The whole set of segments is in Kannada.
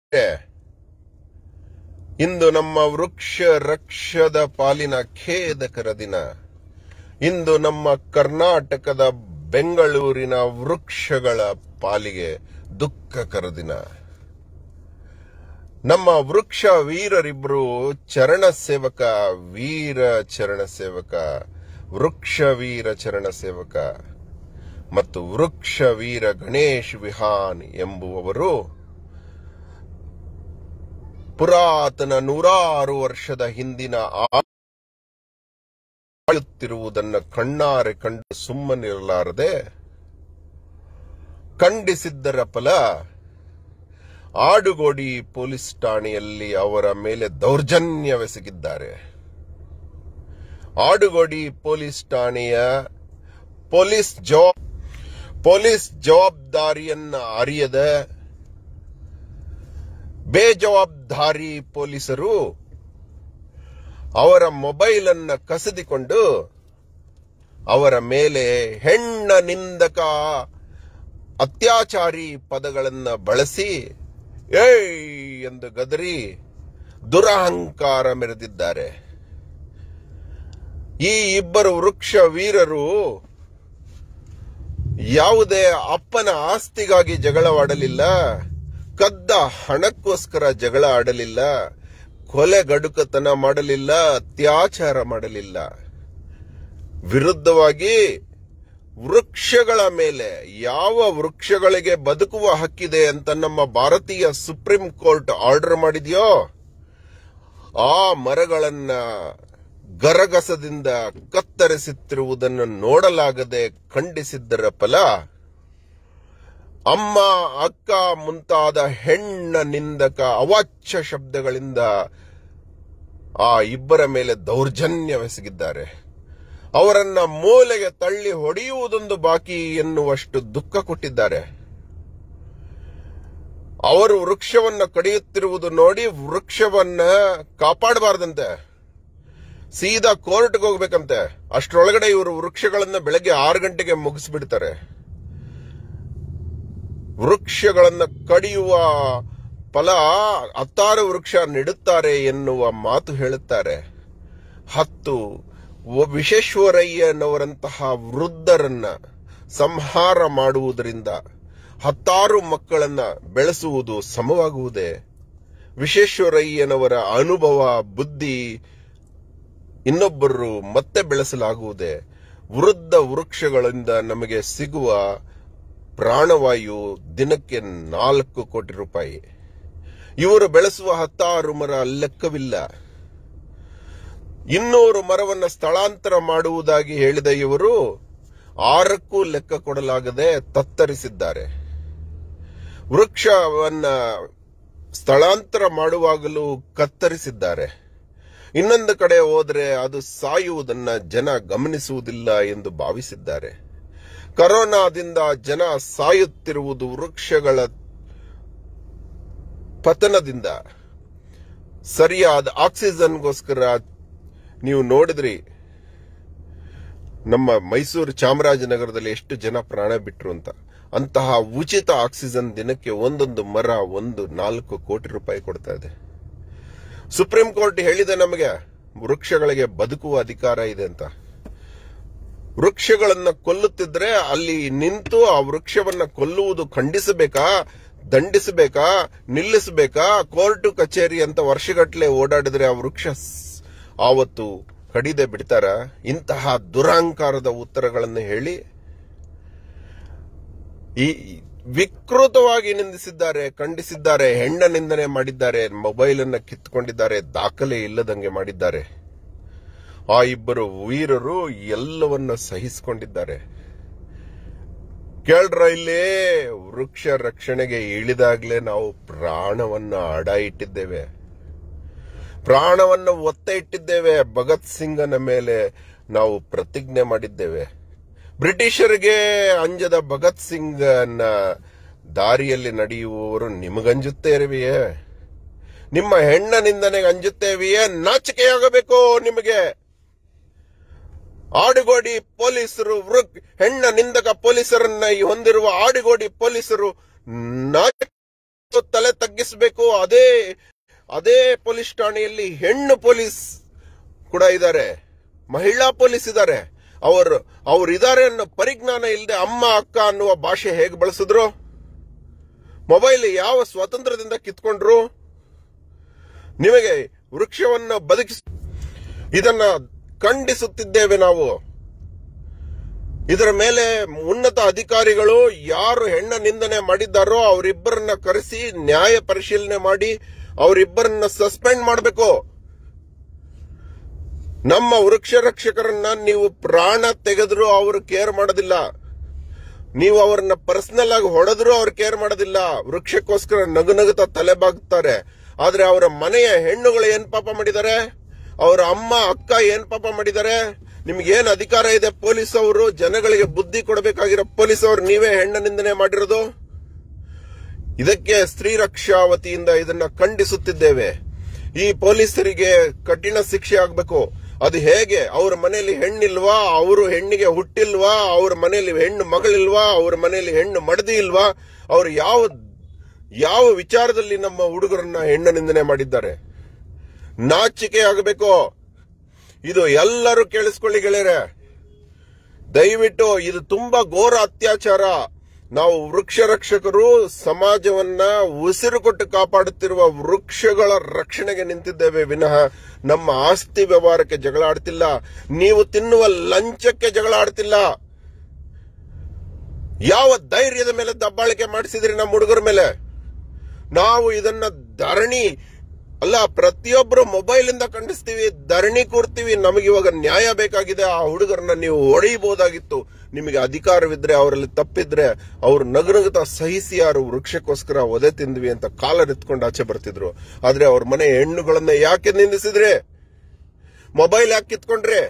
ಇಂದು ನಮ್ಮ ವೃಕ್ಷ ರಕ್ಷದ ಪಾಲಿನ ಖೇದಕರ ದಿನ ಇಂದು ನಮ್ಮ ಕರ್ನಾಟಕದ ಬೆಂಗಳೂರಿನ ವೃಕ್ಷಗಳ ಪಾಲಿಗೆ ದುಃಖಕರ ದಿನ ನಮ್ಮ ವೃಕ್ಷ ವೀರರಿಬ್ರು ಚರಣ ಸೇವಕ ವೀರ ಚರಣ ಸೇವಕ ವೃಕ್ಷ ವೀರ ಚರಣ ಸೇವಕ ಮತ್ತು ವೃಕ್ಷ ವೀರ ಗಣೇಶ್ ವಿಹಾನ್ ಎಂಬುವವರು ಪುರಾತನ ನೂರಾರು ವರ್ಷದ ಹಿಂದಿನ ಆಳುತ್ತಿರುವುದನ್ನು ಕಣ್ಣಾರೆ ಕಂಡು ಸುಮ್ಮನಿರಲಾರದೆ ಖಂಡಿಸಿದ್ದರ ಫಲ ಆಡುಗೋಡಿ ಪೊಲೀಸ್ ಠಾಣೆಯಲ್ಲಿ ಅವರ ಮೇಲೆ ದೌರ್ಜನ್ಯವೆಸಗಿದ್ದಾರೆ ಆಡುಗೋಡಿ ಪೊಲೀಸ್ ಠಾಣೆಯ ಪೊಲೀಸ್ ಜವಾಬ್ ಪೊಲೀಸ್ ಜವಾಬ್ದಾರಿಯನ್ನ ಅರಿಯದ ಬೇಜವಾಬ್ದಾರಿ ಪೊಲೀಸರು ಅವರ ಮೊಬೈಲ್ ಅನ್ನ ಕಸಿದುಕೊಂಡು ಅವರ ಮೇಲೆ ಹೆಣ್ಣ ನಿಂದಕ ಅತ್ಯಾಚಾರಿ ಪದಗಳನ್ನ ಬಳಸಿ ಏಯ್ ಎಂದು ಗದರಿ ದುರಹಂಕಾರ ಮೆರೆದಿದ್ದಾರೆ ಈ ಇಬ್ಬರು ವೃಕ್ಷ ವೀರರು ಯಾವುದೇ ಅಪ್ಪನ ಆಸ್ತಿಗಾಗಿ ಜಗಳವಾಡಲಿಲ್ಲ ಕದ್ದ ಹಣಕ್ಕೋಸ್ಕರ ಜಗಳ ಆಡಲಿಲ್ಲ ಕೊಲೆಗಡುಕತನ ಮಾಡಲಿಲ್ಲ ಅತ್ಯಾಚಾರ ಮಾಡಲಿಲ್ಲ ವಿರುದ್ಧವಾಗಿ ವೃಕ್ಷಗಳ ಮೇಲೆ ಯಾವ ವೃಕ್ಷಗಳಿಗೆ ಬದುಕುವ ಹಕ್ಕಿದೆ ಅಂತ ನಮ್ಮ ಭಾರತೀಯ ಸುಪ್ರೀಂ ಕೋರ್ಟ್ ಆರ್ಡರ್ ಮಾಡಿದೆಯೋ ಆ ಮರಗಳನ್ನ ಗರಗಸದಿಂದ ಕತ್ತರಿಸುತ್ತಿರುವುದನ್ನು ನೋಡಲಾಗದೆ ಖಂಡಿಸಿದ್ದರ ಫಲ ಅಮ್ಮ ಅಕ್ಕ ಮುಂತಾದ ಹೆಣ್ಣ ನಿಂದಕ ಅವಾಚ್ಯ ಶಬ್ದಗಳಿಂದ ಆ ಇಬ್ಬರ ಮೇಲೆ ದೌರ್ಜನ್ಯವೆಸಗಿದ್ದಾರೆ ಅವರನ್ನ ಮೂಲೆಗೆ ತಳ್ಳಿ ಹೊಡೆಯುವುದೊಂದು ಬಾಕಿ ಎನ್ನುವಷ್ಟು ದುಃಖ ಕೊಟ್ಟಿದ್ದಾರೆ ಅವರು ವೃಕ್ಷವನ್ನ ಕಡಿಯುತ್ತಿರುವುದು ನೋಡಿ ವೃಕ್ಷವನ್ನ ಕಾಪಾಡಬಾರ್ದಂತೆ ಸೀದಾ ಕೋರ್ಟ್ಗೆ ಹೋಗ್ಬೇಕಂತೆ ಅಷ್ಟರೊಳಗಡೆ ಇವರು ವೃಕ್ಷಗಳನ್ನ ಬೆಳಗ್ಗೆ ಆರು ಗಂಟೆಗೆ ಮುಗಿಸ್ಬಿಡ್ತಾರೆ ವೃಕ್ಷಗಳನ್ನ ಕಡಿಯುವ ಫಲ ಹತ್ತಾರು ವೃಕ್ಷ ನೆಡುತ್ತಾರೆ ಎನ್ನುವ ಮಾತು ಹೇಳುತ್ತಾರೆ ಹತ್ತು ವಿಶ್ವೇಶ್ವರಯ್ಯನವರಂತಹ ವೃದ್ಧರನ್ನ ಸಂಹಾರ ಮಾಡುವುದರಿಂದ ಹತ್ತಾರು ಮಕ್ಕಳನ್ನ ಬೆಳೆಸುವುದು ಸಮವಾಗುವುದೇ ವಿಶ್ವೇಶ್ವರಯ್ಯನವರ ಅನುಭವ ಬುದ್ಧಿ ಇನ್ನೊಬ್ಬರು ಮತ್ತೆ ಬೆಳೆಸಲಾಗುವುದೇ ವೃದ್ಧ ವೃಕ್ಷಗಳಿಂದ ನಮಗೆ ಸಿಗುವ ಪ್ರಾಣವಾಯು ದಿನಕ್ಕೆ ನಾಲ್ಕು ಕೋಟಿ ರೂಪಾಯಿ ಇವರು ಬೆಳೆಸುವ ಹತ್ತಾರು ಮರ ಲೆಕ್ಕವಿಲ್ಲ ಇನ್ನೂರು ಮರವನ್ನ ಸ್ಥಳಾಂತರ ಮಾಡುವುದಾಗಿ ಹೇಳಿದ ಇವರು ಆರಕ್ಕೂ ಲೆಕ್ಕ ಕೊಡಲಾಗದೆ ತತ್ತರಿಸಿದ್ದಾರೆ ವೃಕ್ಷವನ್ನ ಸ್ಥಳಾಂತರ ಮಾಡುವಾಗಲೂ ಕತ್ತರಿಸಿದ್ದಾರೆ ಇನ್ನೊಂದು ಕಡೆ ಹೋದ್ರೆ ಅದು ಸಾಯುವುದನ್ನ ಜನ ಗಮನಿಸುವುದಿಲ್ಲ ಎಂದು ಭಾವಿಸಿದ್ದಾರೆ ಕರೋನಾದಿಂದ ಜನ ಸಾಯುತ್ತಿರುವುದು ವೃಕ್ಷಗಳ ಪತನದಿಂದ ಸರಿಯಾದ ಆಕ್ಸಿಜನ್ಗೋಸ್ಕರ ನೀವು ನೋಡಿದ್ರಿ ನಮ್ಮ ಮೈಸೂರು ಚಾಮರಾಜನಗರದಲ್ಲಿ ಎಷ್ಟು ಜನ ಪ್ರಾಣ ಬಿಟ್ರು ಅಂತ ಅಂತಹ ಉಚಿತ ಆಕ್ಸಿಜನ್ ದಿನಕ್ಕೆ ಒಂದೊಂದು ಮರ ಒಂದು ನಾಲ್ಕು ಕೋಟಿ ರೂಪಾಯಿ ಕೊಡ್ತಾ ಇದೆ ಸುಪ್ರೀಂ ಕೋರ್ಟ್ ಹೇಳಿದೆ ನಮಗೆ ವೃಕ್ಷಗಳಿಗೆ ಬದುಕುವ ಅಧಿಕಾರ ಇದೆ ಅಂತ ವೃಕ್ಷಗಳನ್ನ ಕೊಲ್ಲುತ್ತಿದ್ರೆ ಅಲ್ಲಿ ನಿಂತು ಆ ವೃಕ್ಷವನ್ನ ಕೊಲ್ಲುವುದು ಖಂಡಿಸಬೇಕಾ ದಂಡಿಸಬೇಕಾ ನಿಲ್ಲಿಸಬೇಕಾ ಕೋರ್ಟ್ ಕಚೇರಿ ಅಂತ ವರ್ಷಗಟ್ಟಲೆ ಓಡಾಡಿದ್ರೆ ಆ ವೃಕ್ಷ ಆವತ್ತು ಕಡಿದೆ ಬಿಡ್ತಾರ ಇಂತಹ ದುರಹಂಕಾರದ ಉತ್ತರಗಳನ್ನು ಹೇಳಿ ಈ ವಿಕೃತವಾಗಿ ನಿಂದಿಸಿದ್ದಾರೆ ಖಂಡಿಸಿದ್ದಾರೆ ಹೆಣ್ಣ ನಿಂದನೆ ಮಾಡಿದ್ದಾರೆ ಮೊಬೈಲ್ ಅನ್ನ ಕಿತ್ತುಕೊಂಡಿದ್ದಾರೆ ದಾಖಲೆ ಇಲ್ಲದಂಗೆ ಮಾಡಿದ್ದಾರೆ ಆ ಇಬ್ಬರು ವೀರರು ಎಲ್ಲವನ್ನ ಸಹಿಸಿಕೊಂಡಿದ್ದಾರೆ ಕೇಳ್ರ ಇಲ್ಲಿ ವೃಕ್ಷ ರಕ್ಷಣೆಗೆ ಇಳಿದಾಗ್ಲೇ ನಾವು ಪ್ರಾಣವನ್ನ ಅಡ ಇಟ್ಟಿದ್ದೇವೆ ಪ್ರಾಣವನ್ನು ಒತ್ತೆ ಇಟ್ಟಿದ್ದೇವೆ ಭಗತ್ ಸಿಂಗನ ಮೇಲೆ ನಾವು ಪ್ರತಿಜ್ಞೆ ಮಾಡಿದ್ದೇವೆ ಬ್ರಿಟಿಷರಿಗೆ ಅಂಜದ ಭಗತ್ ಸಿಂಗನ ದಾರಿಯಲ್ಲಿ ನಡೆಯುವವರು ನಿಮಗಂಜುತ್ತೇರಿವೆಯೇ ನಿಮ್ಮ ಹೆಣ್ಣ ನಿಂದನೆಗೆ ಅಂಜುತ್ತೇವೆಯೇ ನಾಚಿಕೆಯಾಗಬೇಕು ನಿಮಗೆ ಆಡುಗೋಡಿ ಪೊಲೀಸರು ವೃಕ್ ಹೆಣ್ಣ ನಿಂದಕ ಪೊಲೀಸರನ್ನ ಹೊಂದಿರುವ ಆಡುಗೋಡಿ ಪೊಲೀಸರು ನಾಚ ತಲೆ ತಗ್ಗಿಸಬೇಕು ಅದೇ ಅದೇ ಪೊಲೀಸ್ ಠಾಣೆಯಲ್ಲಿ ಹೆಣ್ಣು ಪೊಲೀಸ್ ಕೂಡ ಇದ್ದಾರೆ ಮಹಿಳಾ ಪೊಲೀಸ್ ಇದ್ದಾರೆ ಅವರು ಅವ್ರು ಇದ್ದಾರೆ ಅನ್ನೋ ಪರಿಜ್ಞಾನ ಇಲ್ಲದೆ ಅಮ್ಮ ಅಕ್ಕ ಅನ್ನುವ ಭಾಷೆ ಹೇಗೆ ಬಳಸಿದ್ರು ಮೊಬೈಲ್ ಯಾವ ಸ್ವಾತಂತ್ರ್ಯದಿಂದ ಕಿತ್ಕೊಂಡ್ರು ನಿಮಗೆ ವೃಕ್ಷವನ್ನು ಬದುಕಿಸ್ ಇದನ್ನ ಖಂಡಿಸುತ್ತಿದ್ದೇವೆ ನಾವು ಇದರ ಮೇಲೆ ಉನ್ನತ ಅಧಿಕಾರಿಗಳು ಯಾರು ಹೆಣ್ಣ ನಿಂದನೆ ಮಾಡಿದ್ದಾರೋ ಅವರಿಬ್ಬರನ್ನ ಕರೆಸಿ ನ್ಯಾಯ ಪರಿಶೀಲನೆ ಮಾಡಿ ಅವರಿಬ್ಬರನ್ನ ಸಸ್ಪೆಂಡ್ ಮಾಡಬೇಕು ನಮ್ಮ ವೃಕ್ಷ ರಕ್ಷಕರನ್ನ ನೀವು ಪ್ರಾಣ ತೆಗೆದ್ರು ಅವರು ಕೇರ್ ಮಾಡೋದಿಲ್ಲ ನೀವು ಅವರನ್ನ ಪರ್ಸನಲ್ ಆಗಿ ಹೊಡೆದ್ರು ಅವ್ರು ಕೇರ್ ಮಾಡೋದಿಲ್ಲ ವೃಕ್ಷಕ್ಕೋಸ್ಕರ ನಗು ನಗುತ್ತಾ ತಲೆ ಬಾಗ್ತಾರೆ ಆದ್ರೆ ಅವರ ಮನೆಯ ಹೆಣ್ಣುಗಳು ಏನ್ ಪಾಪ ಮಾಡಿದ್ದಾರೆ ಅವರ ಅಮ್ಮ ಅಕ್ಕ ಏನ್ ಪಾಪ ಮಾಡಿದ್ದಾರೆ ನಿಮ್ಗೆ ಏನ್ ಅಧಿಕಾರ ಇದೆ ಪೊಲೀಸ್ ಅವರು ಜನಗಳಿಗೆ ಬುದ್ಧಿ ಕೊಡಬೇಕಾಗಿರೋ ಪೊಲೀಸ್ ಅವರು ನೀವೇ ಹೆಣ್ಣ ನಿಂದನೆ ಮಾಡಿರೋದು ಇದಕ್ಕೆ ಸ್ತ್ರೀ ರಕ್ಷಾ ವತಿಯಿಂದ ಇದನ್ನ ಖಂಡಿಸುತ್ತಿದ್ದೇವೆ ಈ ಪೊಲೀಸರಿಗೆ ಕಠಿಣ ಶಿಕ್ಷೆ ಆಗ್ಬೇಕು ಅದು ಹೇಗೆ ಅವ್ರ ಮನೆಯಲ್ಲಿ ಹೆಣ್ಣಿಲ್ವಾ ಅವರು ಹೆಣ್ಣಿಗೆ ಹುಟ್ಟಿಲ್ವಾ ಅವ್ರ ಮನೆಯಲ್ಲಿ ಹೆಣ್ಣು ಮಗಳಿಲ್ವಾ ಅವ್ರ ಮನೆಯಲ್ಲಿ ಹೆಣ್ಣು ಮಡದಿ ಇಲ್ವಾ ಅವ್ರು ಯಾವ ಯಾವ ವಿಚಾರದಲ್ಲಿ ನಮ್ಮ ಹುಡುಗರನ್ನ ಹೆಣ್ಣ ನಿಂದನೆ ಮಾಡಿದ್ದಾರೆ ನಾಚಿಕೆ ಆಗಬೇಕು ಇದು ಎಲ್ಲರೂ ಕೇಳಿಸ್ಕೊಳ್ಳಿ ಗೆಳೆಯರೆ ದಯವಿಟ್ಟು ಇದು ತುಂಬಾ ಘೋರ ಅತ್ಯಾಚಾರ ನಾವು ವೃಕ್ಷ ರಕ್ಷಕರು ಸಮಾಜವನ್ನ ಉಸಿರು ಕೊಟ್ಟು ಕಾಪಾಡುತ್ತಿರುವ ವೃಕ್ಷಗಳ ರಕ್ಷಣೆಗೆ ನಿಂತಿದ್ದೇವೆ ವಿನಃ ನಮ್ಮ ಆಸ್ತಿ ವ್ಯವಹಾರಕ್ಕೆ ಜಗಳ ಆಡ್ತಿಲ್ಲ ನೀವು ತಿನ್ನುವ ಲಂಚಕ್ಕೆ ಜಗಳ ಆಡ್ತಿಲ್ಲ ಯಾವ ಧೈರ್ಯದ ಮೇಲೆ ದಬ್ಬಾಳಿಕೆ ಮಾಡಿಸಿದ್ರಿ ನಮ್ಮ ಹುಡುಗರ ಮೇಲೆ ನಾವು ಇದನ್ನ ಧರಣಿ ಅಲ್ಲ ಪ್ರತಿಯೊಬ್ಬರು ಮೊಬೈಲ್ ಇಂದ ಖಂಡಿಸ್ತೀವಿ ಧರಣಿ ಕೂರ್ತೀವಿ ನಮಗೆ ಇವಾಗ ನ್ಯಾಯ ಬೇಕಾಗಿದೆ ಆ ಹುಡುಗರನ್ನ ನೀವು ಹೊಡೆಯಬಹುದಾಗಿತ್ತು ನಿಮಗೆ ಅಧಿಕಾರವಿದ್ರೆ ಅವರಲ್ಲಿ ತಪ್ಪಿದ್ರೆ ಅವ್ರು ನಗುನಗುತ್ತಾ ಸಹಿಸಿ ಯಾರು ವೃಕ್ಷಕ್ಕೋಸ್ಕರ ಒದೆ ತಿಂದ್ವಿ ಅಂತ ಕಾಲರ್ ಎತ್ಕೊಂಡು ಆಚೆ ಬರ್ತಿದ್ರು ಆದ್ರೆ ಅವ್ರ ಮನೆ ಹೆಣ್ಣುಗಳನ್ನ ಯಾಕೆ ನಿಂದಿಸಿದ್ರೆ ಮೊಬೈಲ್ ಯಾಕೆ ಕಿತ್ಕೊಂಡ್ರೆ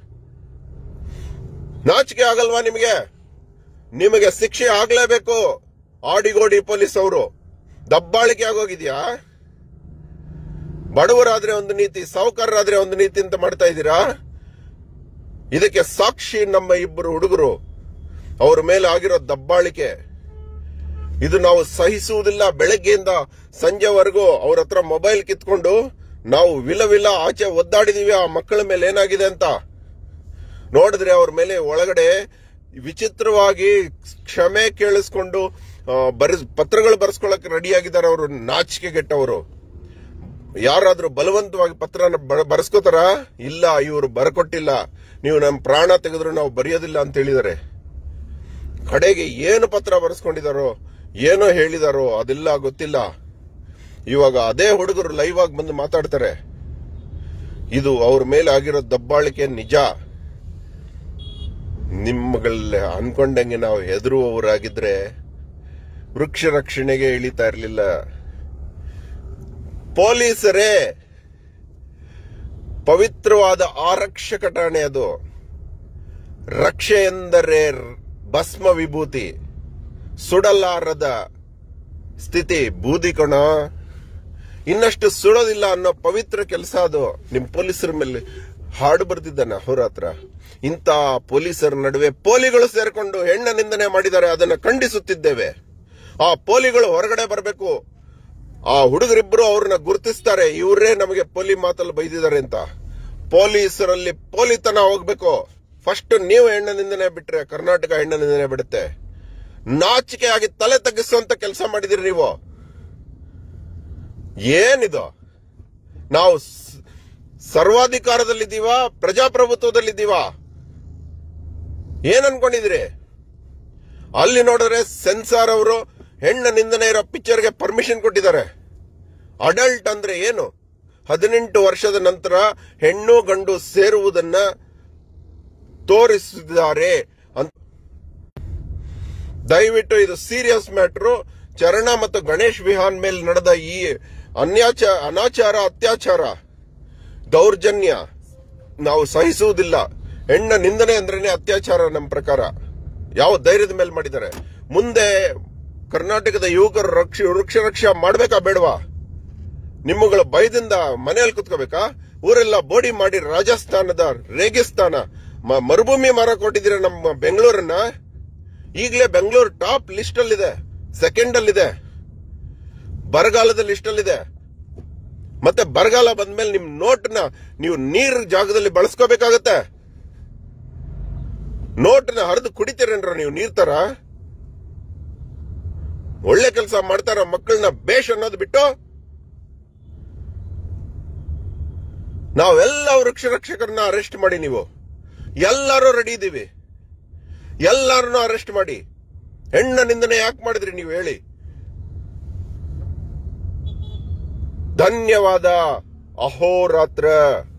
ನಾಚಿಕೆ ಆಗಲ್ವಾ ನಿಮಗೆ ನಿಮಗೆ ಶಿಕ್ಷೆ ಆಗ್ಲೇಬೇಕು ಆಡಿಗೋಡಿ ಪೊಲೀಸ್ ಅವರು ದಬ್ಬಾಳಿಕೆ ಆಗೋಗಿದ್ಯಾ ಬಡವರಾದ್ರೆ ಒಂದು ನೀತಿ ಸಾಹುಕಾರರಾದ್ರೆ ಒಂದು ನೀತಿ ಅಂತ ಮಾಡ್ತಾ ಇದ್ದೀರಾ ಇದಕ್ಕೆ ಸಾಕ್ಷಿ ನಮ್ಮ ಇಬ್ಬರು ಹುಡುಗರು ಅವ್ರ ಮೇಲೆ ಆಗಿರೋ ದಬ್ಬಾಳಿಕೆ ಇದು ನಾವು ಸಹಿಸುವುದಿಲ್ಲ ಬೆಳಗ್ಗೆಯಿಂದ ಸಂಜೆವರೆಗೂ ಅವ್ರ ಹತ್ರ ಮೊಬೈಲ್ ಕಿತ್ಕೊಂಡು ನಾವು ವಿಲ ವಿಲ ಆಚೆ ಒದ್ದಾಡಿದೀವಿ ಆ ಮಕ್ಕಳ ಮೇಲೆ ಏನಾಗಿದೆ ಅಂತ ನೋಡಿದ್ರೆ ಅವ್ರ ಮೇಲೆ ಒಳಗಡೆ ವಿಚಿತ್ರವಾಗಿ ಕ್ಷಮೆ ಕೇಳಿಸ್ಕೊಂಡು ಆ, ಬರೆಸ್ ಪತ್ರಗಳು ಬರ್ಸ್ಕೊಳಕ್ ರೆಡಿ ಆಗಿದ್ದಾರೆ ಅವರು ನಾಚಿಕೆಗೆಟ್ಟವರು ಯಾರಾದ್ರೂ ಬಲವಂತವಾಗಿ ಪತ್ರನ ಬ- ಬರ್ಸ್ಕೋತಾರ ಇಲ್ಲ ಇವರು ಬರ್ಕೊಟ್ಟಿಲ್ಲ ನೀವು ನಮ್ಮ ಪ್ರಾಣ ತೆಗೆದ್ರು ನಾವು ಬರೆಯೋದಿಲ್ಲ ಅಂತ ಹೇಳಿದ್ದಾರೆ ಕಡೆಗೆ ಏನು ಪತ್ರ ಬರ್ಸ್ಕೊಂಡಿದಾರೋ ಏನೋ ಹೇಳಿದಾರೋ ಅದೆಲ್ಲ ಗೊತ್ತಿಲ್ಲ ಇವಾಗ ಅದೇ ಹುಡುಗರು ಲೈವ್ ಆಗಿ ಬಂದು ಮಾತಾಡ್ತಾರೆ ಇದು ಅವ್ರ ಮೇಲೆ ಆಗಿರೋ ದಬ್ಬಾಳಿಕೆ ನಿಜ ನಿಮ್ಮಗಳ ಅನ್ಕೊಂಡಂಗೆ ನಾವು ಹೆದರುವವರಾಗಿದ್ರೆ ವೃಕ್ಷ ರಕ್ಷಣೆಗೆ ಇಳಿತಾ ಇರಲಿಲ್ಲ ಪೊಲೀಸರೇ ಪವಿತ್ರವಾದ ಆರಕ್ಷಕ ಠಾಣೆ ಅದು ರಕ್ಷೆ ಎಂದರೆ ಭಸ್ಮ ವಿಭೂತಿ ಸುಡಲಾರದ ಸ್ಥಿತಿ ಬೂದಿ ಕಣ ಇನ್ನಷ್ಟು ಸುಡೋದಿಲ್ಲ ಅನ್ನೋ ಪವಿತ್ರ ಕೆಲಸ ಅದು ನಿಮ್ ಪೊಲೀಸರ ಮೇಲೆ ಹಾಡು ಬರ್ದಿದ್ದಾನೆ ಅಹೋರಾತ್ರ ಇಂಥ ಪೊಲೀಸರ ನಡುವೆ ಪೋಲಿಗಳು ಸೇರ್ಕೊಂಡು ಹೆಣ್ಣ ನಿಂದನೆ ಮಾಡಿದ್ದಾರೆ ಅದನ್ನು ಖಂಡಿಸುತ್ತಿದ್ದೇವೆ ಆ ಪೋಲಿಗಳು ಹೊರಗಡೆ ಬರಬೇಕು ಆ ಹುಡುಗರಿಬ್ಬರು ಅವ್ರನ್ನ ಗುರುತಿಸ್ತಾರೆ ಇವರೇ ನಮಗೆ ಪೋಲಿ ಮಾತಲ್ಲಿ ಬೈದಿದ್ದಾರೆ ಅಂತ ಪೊಲೀಸರಲ್ಲಿ ಪೋಲಿತನ ಹೋಗ್ಬೇಕು ಫಸ್ಟ್ ನೀವು ಹೆಣ್ಣ ನಿಂದನೆ ಬಿಟ್ರೆ ಕರ್ನಾಟಕ ಹೆಣ್ಣ ನಿಂದನೆ ಬಿಡುತ್ತೆ ನಾಚಿಕೆ ಆಗಿ ತಲೆ ತಗ್ಗಿಸುವಂತ ಕೆಲಸ ಮಾಡಿದಿರಿ ನೀವು ಏನಿದು ನಾವು ಸ್- ಸರ್ವಾಧಿಕಾರದಲ್ಲಿದ್ದೀವಾ ಪ್ರಜಾಪ್ರಭುತ್ವದಲ್ಲಿದ್ದೀವಾ ಏನ್ ಅನ್ಕೊಂಡಿದಿರಿ ಅಲ್ಲಿ ನೋಡಿದ್ರೆ ಸೆನ್ಸಾರ್ ಅವರು ಹೆಣ್ಣ ನಿಂದನೆ ಇರೋ ಪಿಕ್ಚರ್ಗೆ ಪರ್ಮಿಷನ್ ಕೊಟ್ಟಿದ್ದಾರೆ ಅಡಲ್ಟ್ ಅಂದ್ರೆ ಏನು ಹದಿನೆಂಟು ವರ್ಷದ ನಂತರ ಹೆಣ್ಣು ಗಂಡು ಸೇರುವುದನ್ನ ತೋರಿಸಿದ್ದಾರೆ ಅಂತ ದಯವಿಟ್ಟು ಇದು ಸೀರಿಯಸ್ ಮ್ಯಾಟ್ರು ಚರಣ ಮತ್ತು ಗಣೇಶ್ ವಿಹಾನ್ ಮೇಲೆ ನಡೆದ ಈ ಅನ್ಯಾಚ ಅನಾಚಾರ ಅತ್ಯಾಚಾರ ದೌರ್ಜನ್ಯ ನಾವು ಸಹಿಸುವುದಿಲ್ಲ ಹೆಣ್ಣ ನಿಂದನೆ ಅಂದ್ರೇನೆ ಅತ್ಯಾಚಾರ ನಮ್ಮ ಪ್ರಕಾರ ಯಾವ ಧೈರ್ಯದ ಮೇಲೆ ಮಾಡಿದ್ದಾರೆ ಮುಂದೆ ಕರ್ನಾಟಕದ ಯುವಕರು ರಕ್ಷ ವೃಕ್ಷ ರಕ್ಷಾ ಮಾಡ್ಬೇಕಾ ಬೇಡವಾ ನಿಮ್ಮಗಳ ಭಯದಿಂದ ಮನೆಯಲ್ಲಿ ಕುತ್ಕೋಬೇಕಾ ಊರೆಲ್ಲ ಬೋಡಿ ಮಾಡಿ ರಾಜಸ್ಥಾನದ ರೇಗಿಸ್ತಾನ ಮ- ಮರುಭೂಮಿ ಮಾರ ಕೊಟ್ಟಿದ್ದೀರ ನಮ್ಮ ಬೆಂಗಳೂರನ್ನ ಈಗಲೇ ಬೆಂಗಳೂರು ಟಾಪ್ ಲಿಸ್ಟ್ ಅಲ್ಲಿದೆ ಸೆಕೆಂಡ್ ಅಲ್ಲಿದೆ ಬರಗಾಲದಲ್ಲಿ ಇಷ್ಟಲ್ಲಿದೆ ಮತ್ತೆ ಬರಗಾಲ ಬಂದ್ಮೇಲೆ ನಿಮ್ ನೋಟ್ನ ನೀವು ನೀರ್ ಜಾಗದಲ್ಲಿ ಬಳಸ್ಕೋಬೇಕಾಗತ್ತೆ ನೋಟ್ನ ಹರಿದು ಕುಡಿತೀರೇನ್ರ ನೀವು ನೀರ್ ತರ ಒಳ್ಳೆ ಕೆಲಸ ಮಾಡ್ತಾರ ಮಕ್ಕಳನ್ನ ಬೇಷ್ ಅನ್ನೋದು ಬಿಟ್ಟು ನಾವೆಲ್ಲ ವೃಕ್ಷ ರಕ್ಷಕರನ್ನ ಅರೆಸ್ಟ್ ಮಾಡಿ ನೀವು ಎಲ್ಲರೂ ರೆಡಿ ಇದೀವಿ ಎಲ್ಲರನ್ನು ಅರೆಸ್ಟ್ ಮಾಡಿ ಹೆಣ್ಣ ನಿಂದನೆ ಯಾಕೆ ಮಾಡಿದ್ರಿ ನೀವು ಹೇಳಿ ಧನ್ಯವಾದ ಅಹೋರಾತ್ರ